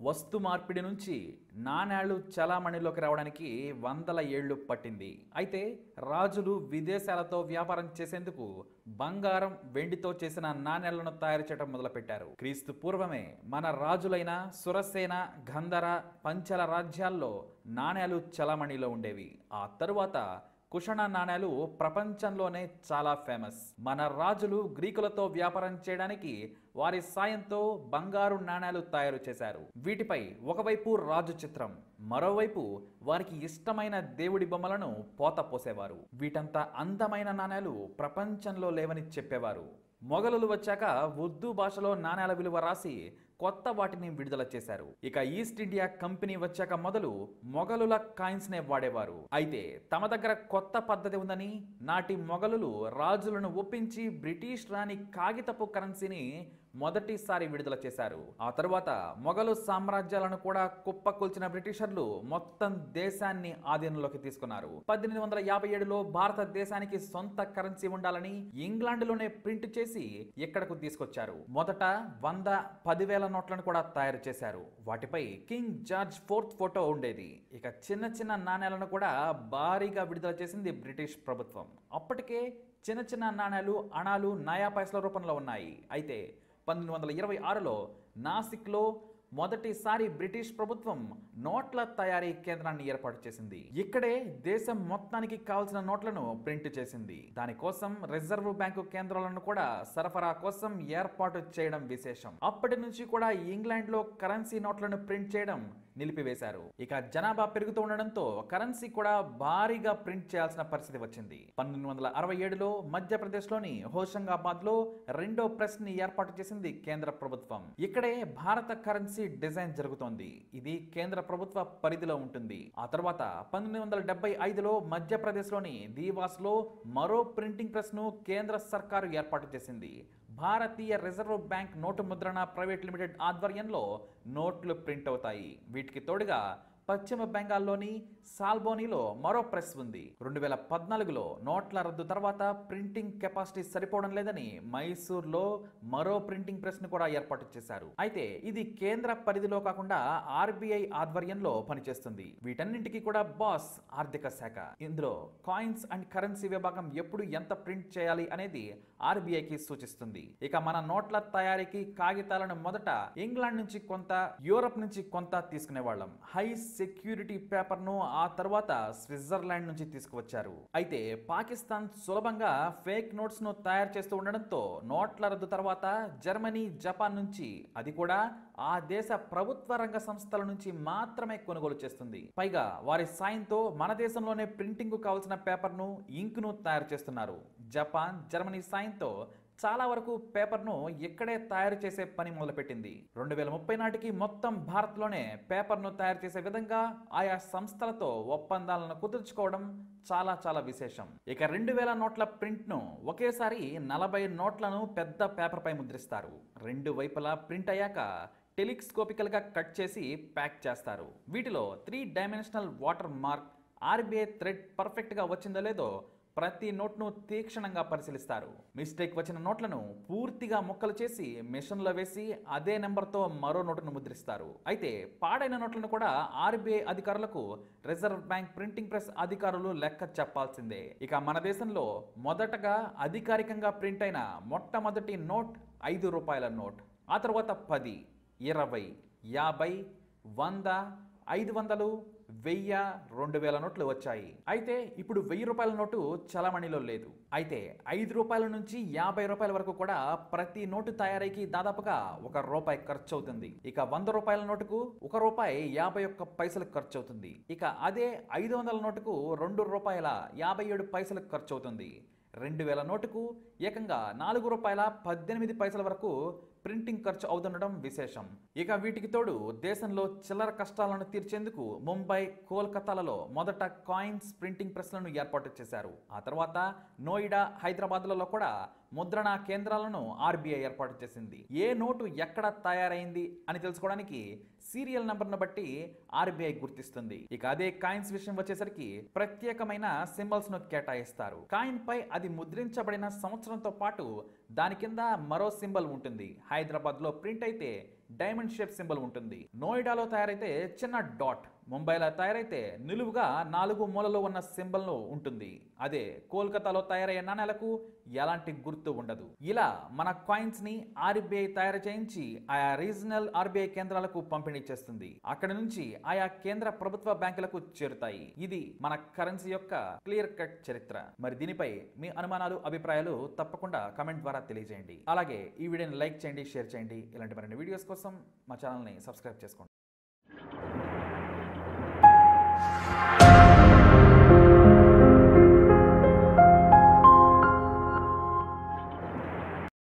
వస్తు మార్పిడి నుంచి నాణేళ్లు చలామణిలోకి రావడానికి వందల ఏళ్లు పట్టింది అయితే రాజులు విదేశాలతో వ్యాపారం చేసేందుకు బంగారం వెండితో చేసిన నాణేళ్లను తయారు చేయడం మొదలుపెట్టారు క్రీస్తు పూర్వమే మన రాజులైన సురసేన గంధర పంచల రాజ్యాల్లో నాణేలు చలామణిలో ఉండేవి ఆ తరువాత కుషణ నాణేలు ప్రపంచంలోనే చాలా ఫేమస్ మన రాజులు గ్రీకులతో వ్యాపారం చేయడానికి వారి సాయంతో బంగారు నాణేలు తయారు చేశారు వీటిపై ఒకవైపు రాజు చిత్రం మరోవైపు వారికి ఇష్టమైన దేవుడి బొమ్మలను పోత పోసేవారు వీటంత అందమైన నాణేలు ప్రపంచంలో లేవని చెప్పేవారు మొఘలులు వచ్చాక ఉర్దూ భాషలో నాణేల విలువ రాసి కొత్త వాటిని విడుదల చేశారు ఇక ఈస్ట్ ఇండియా కంపెనీ వచ్చాక మొదలు మొఘలుల కాయిన్స్ నే వాడేవారు అయితే తమ దగ్గర కొత్త పద్ధతి ఉందని నాటి మొఘలులు రాజులను ఒప్పించి బ్రిటిష్ రాణి కాగితపు కరెన్సీని మొదటిసారి విడుదల చేశారు ఆ తరువాత మొఘలు సామ్రాజ్యాలను కూడా కుప్పకొల్చిన బ్రిటిషర్లు మొత్తం దేశాన్ని ఆధీనంలోకి తీసుకున్నారు పద్దెనిమిది వందల యాభై ఏడులో భారతదేశానికి సొంత కరెన్సీ ఉండాలని ఇంగ్లాండ్లోనే ప్రింట్ చేసి ఇక్కడకు తీసుకొచ్చారు మొదట వంద పదివేల నోట్లను కూడా తయారు చేశారు వాటిపై కింగ్ జార్జ్ ఫోర్త్ ఫోటో ఉండేది ఇక చిన్న చిన్న నాణేలను కూడా భారీగా విడుదల చేసింది బ్రిటిష్ ప్రభుత్వం అప్పటికే చిన్న చిన్న నాణేలు అణాలు నయా పైసల రూపంలో ఉన్నాయి అయితే పంతొమ్మిది వందల ఇరవై ఆరులో నాసిక్లో మొదటిసారి బ్రిటిష్ ప్రభుత్వం నోట్ల తయారీ కేంద్రాన్ని ఏర్పాటు చేసింది ఇక్కడే దేశం మొత్తానికి కావాల్సిన నోట్లను ప్రింట్ చేసింది దానికోసం రిజర్వ్ బ్యాంకు కేంద్రాలను కూడా సరఫరా కోసం ఏర్పాటు చేయడం విశేషం అప్పటి నుంచి కూడా ఇంగ్లాండ్ లో కరెన్సీ నోట్లను ప్రింట్ చేయడం నిలిపివేశారు ఇక జనాభా పెరుగుతూ ఉండడంతో కరెన్సీ కూడా భారీగా ప్రింట్ చేయాల్సిన పరిస్థితి వచ్చింది పంతొమ్మిది వందల అరవై ఏడులో మధ్యప్రదేశ్లోని హోషంగాబాద్ లో రెండో ప్రెస్ ని ఏర్పాటు చేసింది కేంద్ర ప్రభుత్వం ఇక్కడే భారత కరెన్సీ డిజైన్ జరుగుతోంది ఇది కేంద్ర ప్రభుత్వ పరిధిలో ఉంటుంది ఆ తర్వాత పంతొమ్మిది వందల డెబ్బై ఐదులో మధ్యప్రదేశ్లోని దీవాస్ లో మరో ప్రింటింగ్ ప్రెస్ ను కేంద్ర సర్కారు ఏర్పాటు చేసింది Bharatiya Reserve Bank Note Mudran Private Limited ఆధ్వర్యంలో నోట్లు ప్రింట్ అవుతాయి వీటికి తోడుగా పశ్చిమ బెంగాల్లోని సాల్బోనీలో మరో ప్రెస్ ఉంది రెండు వేల పద్నాలుగులో నోట్ల రద్దు తర్వాత ప్రింటింగ్ కెపాసిటీ సరిపోవడం లేదని మైసూర్లో మరో ప్రింటింగ్ ప్రెస్ ను కూడా ఏర్పాటు చేశారు అయితే ఇది కేంద్ర పరిధిలో కాకుండా ఆర్బీఐ ఆధ్వర్యంలో పనిచేస్తుంది వీటన్నింటికి కూడా బాస్ ఆర్థిక శాఖ ఇందులో కాయిన్స్ అండ్ కరెన్సీ విభాగం ఎప్పుడు ఎంత ప్రింట్ చేయాలి అనేది ఆర్బీఐకి సూచిస్తుంది ఇక మన నోట్ల తయారీకి కాగితాలను మొదట ఇంగ్లాండ్ నుంచి కొంత యూరప్ నుంచి కొంత తీసుకునే వాళ్ళం హై సెక్యూరిటీ పేపర్ ను ఆ తర్వాత స్విట్జర్లాండ్ నుంచి తీసుకువచ్చారు అయితే పాకిస్తాన్ సులభంగా ఫేక్ నోట్స్ ను తయారు చేస్తూ ఉండడంతో నోట్ల రద్దు తర్వాత జర్మనీ జపాన్ నుంచి అది కూడా ఆ దేశ ప్రభుత్వ రంగ సంస్థల నుంచి మాత్రమే కొనుగోలు చేస్తుంది పైగా వారి సాయంతో మన దేశంలోనే ప్రింటింగ్ కు కావాల్సిన పేపర్ ను ఇంక్ ను తయారు చేస్తున్నారు జపాన్ జర్మనీ సాయంతో చాలా వరకు పేపర్ను ఇక్కడే తయారు చేసే పని మొదలుపెట్టింది రెండు వేల ముప్పై నాటికి మొత్తం భారత్లోనే పేపర్ను తయారు చేసే విధంగా ఆయా సంస్థలతో ఒప్పందాలను కుదుర్చుకోవడం చాలా చాలా విశేషం ఇక రెండు వేల నోట్ల ప్రింట్ను ఒకేసారి నలభై నోట్లను పెద్ద పేపర్పై ముద్రిస్తారు రెండు వైపులా ప్రింట్ అయ్యాక టెలిస్కోపికల్గా కట్ చేసి ప్యాక్ చేస్తారు వీటిలో three dimensional watermark RBI thread పర్ఫెక్ట్గా వచ్చిందో లేదో ప్రతి నోట్ను తీక్షణంగా పరిశీలిస్తారు మిస్టేక్ వచ్చిన నోట్లను పూర్తిగా ముక్కలు చేసి మిషన్లో వేసి అదే నెంబర్తో మరో నోటును ముద్రిస్తారు అయితే పాడైన నోట్లను కూడా ఆర్బీఐ అధికారులకు రిజర్వ్ బ్యాంక్ ప్రింటింగ్ ప్రెస్ అధికారులు లెక్క చెప్పాల్సిందే ఇక మన దేశంలో మొదటగా అధికారికంగా ప్రింట్ అయిన మొట్టమొదటి నోట్ ఐదు రూపాయల నోట్ ఆ తర్వాత పది ఇరవై యాభై వంద ఐదు వందలు వెయ్యి రెండు వేల నోట్లు వచ్చాయి అయితే ఇప్పుడు వెయ్యి రూపాయల నోటు చలామణిలో లేదు అయితే ఐదు రూపాయల నుంచి యాభై రూపాయల వరకు కూడా ప్రతి నోటు తయారీకి దాదాపుగా ఒక రూపాయి ఖర్చు అవుతుంది ఇక వంద రూపాయల నోటుకు ఒక రూపాయి యాభై ఒక్క పైసలు ఖర్చు అవుతుంది ఇక అదే ఐదు వందల నోటుకు రెండు రూపాయల యాభై ఏడు పైసలు ఖర్చు అవుతుంది రెండు వేల నోటుకు ఏకంగా నాలుగు రూపాయల పద్దెనిమిది పైసల వరకు ప్రింటింగ్ ఖర్చు అవుతుండడం విశేషం ఇక వీటికి తోడు దేశంలో చిల్లర కష్టాలను తీర్చేందుకు ముంబై కోల్కతాలలో మొదట కాయిన్స్ ప్రింటింగ్ ప్రెస్లను ఏర్పాటు చేశారు ఆ తర్వాత నోయిడా హైదరాబాద్లలో కూడా ముద్రణ కేంద్రాలను ఆర్బీఐ ఏర్పాటు చేసింది ఏ నోటు ఎక్కడ తయారైంది అని తెలుసుకోవడానికి సీరియల్ నంబర్ను బట్టి ఆర్బీఐ గుర్తిస్తుంది ఇక అదే కాయిన్స్ విషయం వచ్చేసరికి ప్రత్యేకమైన సింబల్స్ ను కేటాయిస్తారు కాయిన్ పై అది ముద్రించబడిన సంవత్సరంతో పాటు దాని కింద మరో సింబల్ ఉంటుంది హైదరాబాద్ లో ప్రింట్ అయితే డైమండ్ షేప్ సింబల్ ఉంటుంది నోయిడాలో తయారైతే చిన్న డాట్ ముంబైలో తయారైతే నిలువుగా నాలుగు మూలలో ఉన్న సింబల్ ఉంటుంది అదే కోల్కతాలో తయారయ్యే నాణేలకు ఎలాంటి గుర్తు ఉండదు ఇలా మన కాయిన్స్ ని ఆర్బీఐ తయారు చేయించి ఆయా రీజనల్ ఆర్బీఐ కేంద్రాలకు పంపిణీ చేస్తుంది అక్కడి నుంచి ఆయా కేంద్ర ప్రభుత్వ బ్యాంకులకు చేరుతాయి ఇది మన కరెన్సీ యొక్క క్లియర్ కట్ చరిత్ర మరి దీనిపై మీ అనుమానాలు అభిప్రాయాలు తప్పకుండా కమెంట్ ద్వారా తెలియజేయండి అలాగే ఈ వీడియోని లైక్ చేయండి షేర్ చేయండి ఇలాంటి మరిన్ని వీడియోస్ కోసం మా ఛానల్ని సబ్స్క్రైబ్ చేసుకోండి